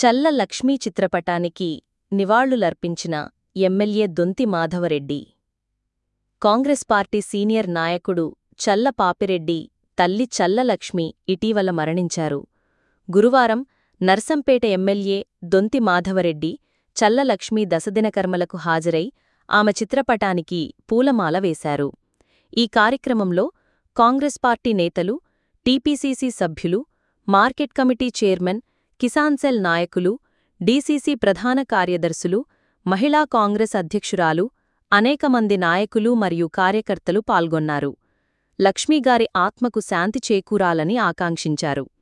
చల్ల లక్ష్మీ చిత్రపటానికి నివాళులర్పించిన MLA Donthi Madhava Reddy Congress party senior నాయకుడు చల్ల పాపిరెడ్డి తల్లి చల్లలక్ష్మి ఇటీవల మరణించారు గురువారం నర్సంపేట ఎమ్మెల్యే దొంతి మాధవరెడ్డి చల్లలక్ష్మి దశదినకర్మలకు హాజరై ఆమె చిత్రపటానికి పూలమాల వేశారు ఈ కార్యక్రమంలో కాంగ్రెస్ పార్టీ నేతలు టీపీసీసీ సభ్యులు మార్కెట్ కమిటీ చైర్మన్ కిసాన్సెల్ నాయకులు డీసీసీ ప్రధాన కార్యదర్శులు మహిళా కాంగ్రెస్ అధ్యక్షురాలు అనేక మంది నాయకులు మరియు కార్యకర్తలు పాల్గొన్నారు లక్ష్మీగారి ఆత్మకు శాంతి చేకూరాలని ఆకాంక్షించారు